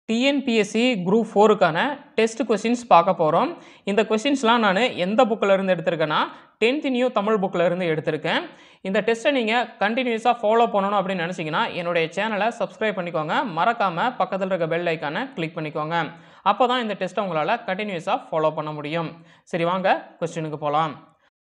TNPSC group ஃபோருக்கான test questions பார்க்க போகிறோம் இந்த கொஷின்ஸ்லாம் நான் எந்த புக்கில் இருந்து எடுத்திருக்கேன்னா டென்த் நியூ தமிழ் புக்கில் இருந்து எடுத்திருக்கேன் இந்த டெஸ்ட்டை நீங்கள் கண்டினியூஸாக ஃபாலோ பண்ணணும் அப்படின்னு நினச்சிங்கன்னா என்னுடைய சேனலை சப்ஸ்கிரைப் பண்ணிக்கோங்க மறக்காமல் பக்கத்தில் இருக்க பெல் ஐக்கானை கிளிக் பண்ணிக்கோங்க அப்போ தான் இந்த டெஸ்ட்டை உங்களால் கண்டினியூஸாக ஃபாலோ பண்ண முடியும் சரி வாங்க கொஸ்டினுக்கு போகலாம்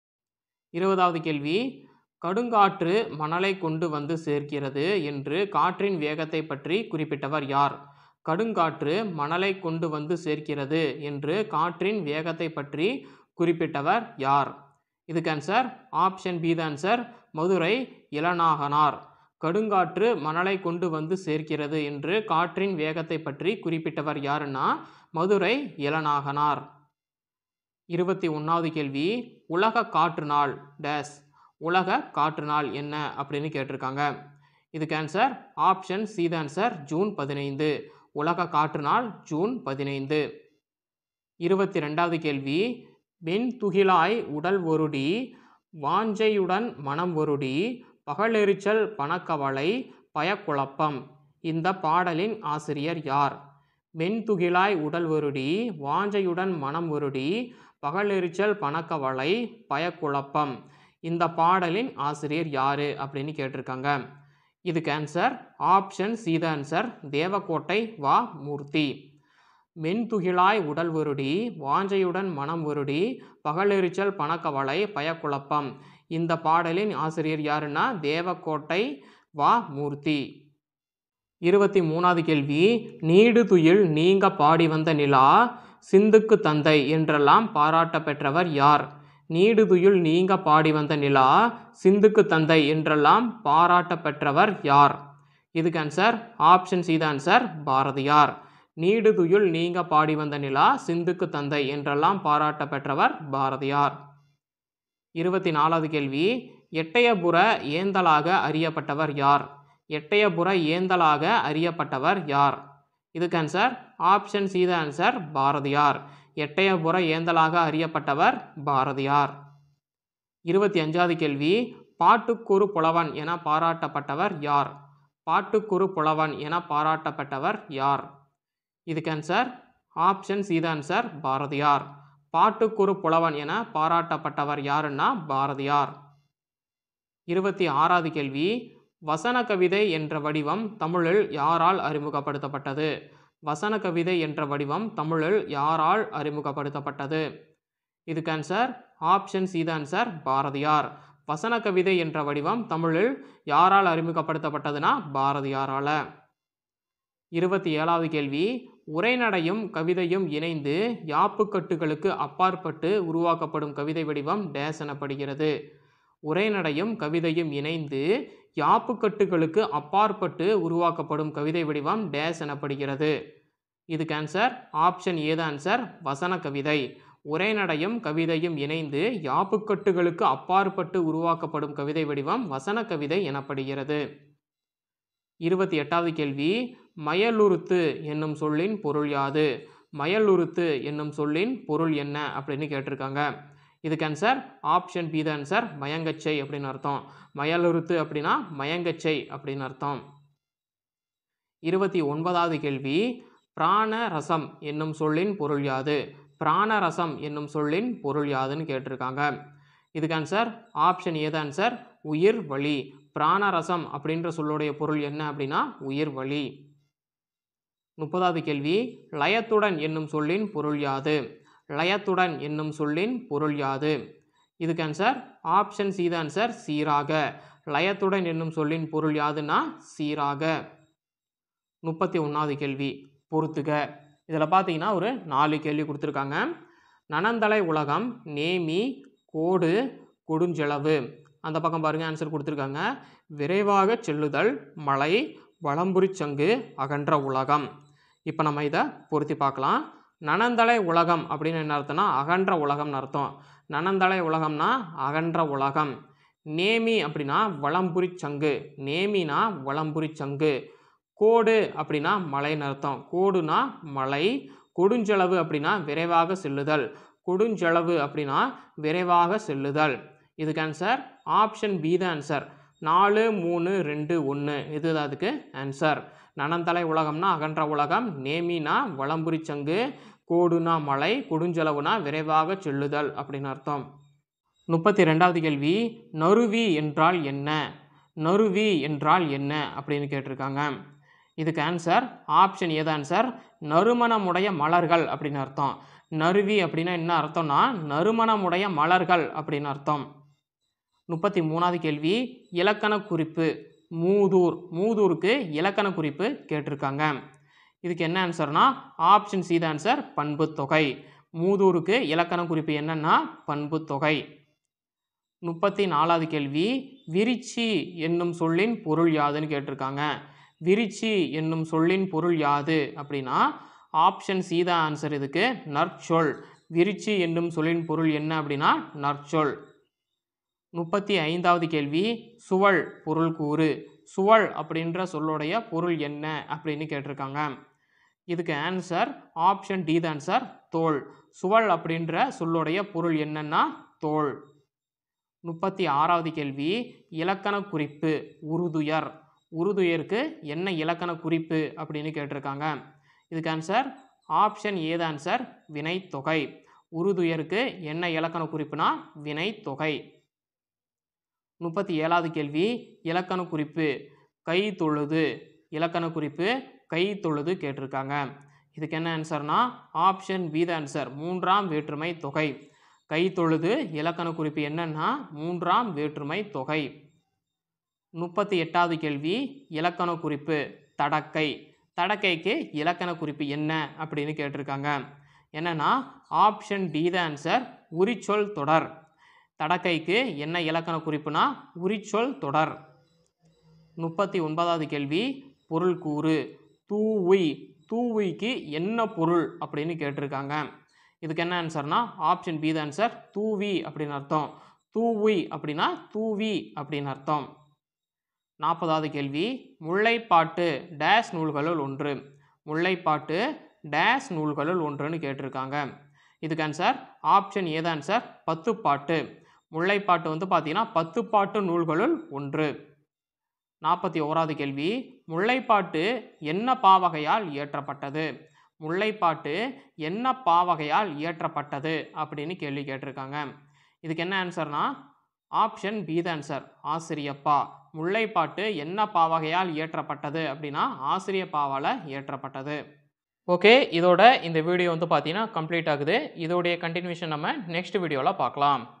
இருபதாவது கேள்வி கடுங்காற்று மணலை கொண்டு வந்து சேர்க்கிறது என்று காற்றின் வேகத்தை பற்றி குறிப்பிட்டவர் யார் கடுங்காற்று மணலை கொண்டு வந்து சேர்க்கிறது என்று காற்றின் வேகத்தை பற்றி குறிப்பிட்டவர் யார் இதுக்கு answer option B the answer Madurai Ilanaganar கடுங்காற்று மணலை கொண்டு வந்து சேர்க்கிறது என்று காற்றின் வேகத்தை பற்றி குறிப்பிட்டவர் யாருன்னா மதுரை இளநாகனார் இருபத்தி ஒன்றாவது கேள்வி உலக காற்று நாள் டேஸ் உலக காற்று நாள் என்ன அப்படின்னு கேட்டிருக்காங்க இதுக்கு answer option C the answer June பதினைந்து உலக காற்று நாள் ஜூன் பதினைந்து இருபத்தி ரெண்டாவது கேள்வி வெண் துகிலாய் உடல் ஒருடி வாஞ்சையுடன் மனம் ஒருடி பகலெரிச்சல் பணக்கவலை பயக்குழப்பம் இந்த பாடலின் ஆசிரியர் யார் வெண்துகிலாய் உடல் ஒருடி வாஞ்சையுடன் மனம் ஒருடி பகலெரிச்சல் பணக்கவலை பயக்குழப்பம் இந்த பாடலின் ஆசிரியர் யாரு அப்படின்னு கேட்டிருக்காங்க இதுக்கு answer option C the answer Devakottai Va Moorthy மென்துகிலாய் உடல் வருடி வாஞ்சையுடன் மனம் வருடி பகலெரிச்சல் பணக்கவலை பயக்குழப்பம் இந்த பாடலின் ஆசிரியர் யாருன்னா தேவக்கோட்டை வா மூர்த்தி இருபத்தி மூணாவது கேள்வி நீடு துயில் நீங்க பாடி வந்த நிலா சிந்துக்கு தந்தை என்றெல்லாம் பாராட்ட பெற்றவர் யார் நீடுதுயில் நீங்க பாடி வந்த நிலா சிந்துக்கு தந்தை என்றெல்லாம் பாராட்ட பெற்றவர் யார் இதுக்கு answer option C the answer Bharathiyar நீடுதுயில் நீங்க பாடி வந்த நிலா சிந்துக்கு தந்தை என்றெல்லாம் பாராட்ட பெற்றவர் பாரதியார் இருபத்தி நாலாவது கேள்வி எட்டயபுர ஏந்தலாக அறியப்பட்டவர் யார் எட்டயபுர ஏந்தலாக அறியப்பட்டவர் யார் இதுக்கு answer option C the answer Bharathiyar எட்டயபுர ஏந்தலாக அறியப்பட்டவர் பாரதியார் இருபத்தி அஞ்சாவது கேள்வி பாட்டுக்குறு புலவன் என பாராட்டப்பட்டவர் யார் பாட்டுக்குறு புலவன் என பாராட்டப்பட்டவர் யார் இதுக்கு answer option C the answer Bharathiyar பாட்டுக்குறு புலவன் என பாராட்டப்பட்டவர் யாருன்னா பாரதியார் இருபத்தி ஆறாவது கேள்வி வசன கவிதை என்ற வடிவம் தமிழில் யாரால் அறிமுகப்படுத்தப்பட்டது வசன கவிதை என்ற வடிவம் தமிழில் யாரால் அறிமுகப்படுத்தப்பட்டது இதுக்கு answer option C the answer Bharathiyar வசன கவிதை என்ற வடிவம் தமிழில் யாரால் அறிமுகப்படுத்தப்பட்டதுன்னா பாரதியாரால் இருபத்தி ஏழாவது கேள்வி உரைநடையும் கவிதையும் இணைந்து யாப்புக்கட்டுகளுக்கு அப்பாற்பட்டு உருவாக்கப்படும் கவிதை வடிவம் டேஸ் எனப்படுகிறது உரைநடையும் கவிதையும் இணைந்து யாப்புக்கட்டுகளுக்கு அப்பாற்பட்டு உருவாக்கப்படும் கவிதை வடிவம் டேஸ் எனப்படுகிறது இதுக்கு ஆன்சர் ஆப்ஷன் ஏத ஆன்சர் வசன கவிதை உரைநடையும் கவிதையும் இணைந்து யாப்புக்கட்டுகளுக்கு அப்பாற்பட்டு உருவாக்கப்படும் கவிதை வடிவம் வசன கவிதை எனப்படுகிறது இருபத்தி எட்டாவது கேள்வி மயலுருத்து என்னும் சொல்லின் பொருள் யாது மயலுருத்து என்னும் சொல்லின் பொருள் என்ன அப்படின்னு கேட்டிருக்காங்க இதுக்கு answer option B the answer மயங்கச்சை அப்படின்னு அர்த்தம் மயலுருத்து அப்படின்னா மயங்கச்சை அப்படின்னு அர்த்தம் இருபத்தி ஒன்பதாவது கேள்வி பிராண ரசம் என்னும் சொல்லின் பொருள் யாது பிராணரசம் என்னும் சொல்லின் பொருள் யாதுன்னு கேட்டிருக்காங்க இதுக்கு ஆன்சர் ஆப்ஷன் ஏத ஆன்சர் உயிர் வழி பிராணரசம் அப்படின்ற சொல்லுடைய பொருள் என்ன அப்படின்னா உயிர் வழி முப்பதாவது கேள்வி லயத்துடன் என்னும் சொல்லின் பொருள் யாது லயத்துடன் என்னும் சொல்லின் பொருள் யாது இதுக்கு answer option C the answer சீராக லயத்துடன் என்னும் சொல்லின் பொருள் யாதுன்னா சீராக முப்பத்தி ஒன்றாவது கேள்வி பொறுத்துக இதில் பார்த்தீங்கன்னா ஒரு நாலு கேள்வி கொடுத்துருக்காங்க நனந்தலை உலகம் நேமி கோடு கொடுஞ்செலவு அந்த பக்கம் பாருங்கள் ஆன்சர் கொடுத்துருக்காங்க விரைவாக செல்லுதல் மலை வளம்புரிச்சங்கு அகன்ற உலகம் இப்போ நம்ம இதை பொருத்தி பார்க்கலாம் நனந்தலை உலகம் அப்படின்னு என்ன அர்த்தம்னா அகன்ற உலகம்னு அர்த்தம் நனந்தலை உலகம்னா அகன்ற உலகம் நேமி அப்படின்னா வளம்புரி சங்கு நேமினா வளம்புரி சங்கு கோடு அப்படின்னா மலைன்னு அர்த்தம் கோடுனா மலை கொடுஞ்செலவு அப்படின்னா விரைவாக செல்லுதல் கொடுஞ்செலவு அப்படின்னா விரைவாக செல்லுதல் இதுக்கு ஆன்சர் ஆப்ஷன் பி தான் ஆன்சர் நாலு மூணு ரெண்டு ஒன்று இதுதான் அதுக்கு ஆன்சர் நனந்தலை உலகம்னா அகன்ற உலகம் நேமினா வளம்புரி சங்கு கோடுனா மலை கொடுஞ்செலவுனா விரைவாக செல்லுதல் அப்படின்னு அர்த்தம் முப்பத்தி ரெண்டாவது கேள்வி நறுவி என்றால் என்ன நறுவி என்றால் என்ன அப்படின்னு கேட்டிருக்காங்க இதுக்கு ஆன்சர் ஆப்ஷன் ஏது ஆன்சர் நறுமணமுடைய மலர்கள் அப்படின்னு அர்த்தம் நறுவி அப்படின்னா என்ன அர்த்தம்னா நறுமணமுடைய மலர்கள் அப்படின்னு அர்த்தம் முப்பத்தி மூணாவது கேள்வி இலக்கண குறிப்பு மூதூர் மூதூருக்கு இலக்கண குறிப்பு கேட்டிருக்காங்க இதுக்கு என்ன ஆன்சர்னா ஆப்ஷன் சி தான் ஆன்சர் பண்பு தொகை மூதூருக்கு இலக்கண குறிப்பு என்னன்னா பண்பு தொகை முப்பத்தி நாலாவது கேள்வி விரிச்சி என்னும் சொல்லின் பொருள் யாதுன்னு கேட்டிருக்காங்க விரிச்சி என்னும் சொல்லின் பொருள் யாது அப்படின்னா ஆப்ஷன் சி தான் ஆன்சர் இதுக்கு நற்சொல் விரிச்சி என்னும் சொல்லின் பொருள் என்ன அப்படின்னா நற்சொல் முப்பத்தி ஐந்தாவது கேள்வி சுவல் பொருள் கூறு சுவல் அப்படின்ற சொல்லுடைய பொருள் என்ன அப்படின்னு கேட்டிருக்காங்க இதுக்கு ஆன்சர் ஆப்ஷன் டி தான் ஆன்சர் தோல் சுவல் அப்படின்ற சொல்லுடைய பொருள் என்னன்னா தோல் முப்பத்தி ஆறாவது கேள்வி இலக்கண குறிப்பு உருதுயர் உருதுயருக்கு என்ன இலக்கண குறிப்பு அப்படின்னு கேட்டிருக்காங்க இதுக்கு ஆன்சர் ஆப்ஷன் ஏது ஆன்சர் வினைத்தொகை உருதுயருக்கு என்ன இலக்கண குறிப்புனா வினைத்தொகை முப்பத்தி ஏழாவது கேள்வி இலக்கண குறிப்பு கை தொழுது இலக்கண குறிப்பு கை தொழுது கேட்டிருக்காங்க இதுக்கு என்ன ஆன்சர்னா ஆப்ஷன் பி த ஆன்சர் மூன்றாம் வேற்றுமை தொகை கை தொழுது இலக்கண குறிப்பு என்னன்னா மூன்றாம் வேற்றுமை தொகை முப்பத்தி எட்டாவது கேள்வி இலக்கண குறிப்பு தடக்கை தடக்கைக்கு இலக்கண குறிப்பு என்ன அப்படின்னு கேட்டிருக்காங்க என்னன்னா ஆப்ஷன் டி த ஆன்சர் உரிச்சொல் தொடர் தடக்கைக்கு என்ன இலக்கண குறிப்புனா உரிச்சொல் தொடர் முப்பத்தி ஒன்பதாவது கேள்வி பொருள் கூறு தூவுய் தூவுய்க்கு என்ன பொருள் அப்படின்னு கேட்டிருக்காங்க இதுக்கு என்ன ஆன்சர்னா ஆப்ஷன் பி த ஆன்சர் தூவி அப்படின்னு அர்த்தம் தூவுய் அப்படின்னா தூவி அப்படின்னு அர்த்தம் நாற்பதாவது கேள்வி முல்லைப்பாட்டு டேஸ் நூல்களுள் ஒன்று முல்லைப்பாட்டு டேஸ் நூல்களுள் ஒன்றுன்னு கேட்டிருக்காங்க இதுக்கு ஆன்சர் ஆப்ஷன் ஏது ஆன்சர் பத்து பாட்டு முல்லைப்பாட்டு வந்து பார்த்தீங்கன்னா பத்து பாட்டு நூல்களுள் ஒன்று நாற்பத்தி ஓராவது கேள்வி முல்லைப்பாட்டு என்ன பாவகையால் இயற்றப்பட்டது முல்லைப்பாட்டு என்ன பாவகையால் இயற்றப்பட்டது அப்படின்னு கேள்வி கேட்டிருக்காங்க இதுக்கு என்ன ஆன்சர்னா ஆப்ஷன் பி த ஆன்சர் ஆசிரியப்பா முல்லைப்பாட்டு என்ன பாவகையால் இயற்றப்பட்டது அப்படின்னா ஆசிரியப்பாவால் இயற்றப்பட்டது ஓகே இதோட இந்த வீடியோ வந்து பார்த்தீங்கன்னா கம்ப்ளீட் ஆகுது இதோடைய கண்டினியூஷன் நம்ம நெக்ஸ்ட் வீடியோவில் பார்க்கலாம்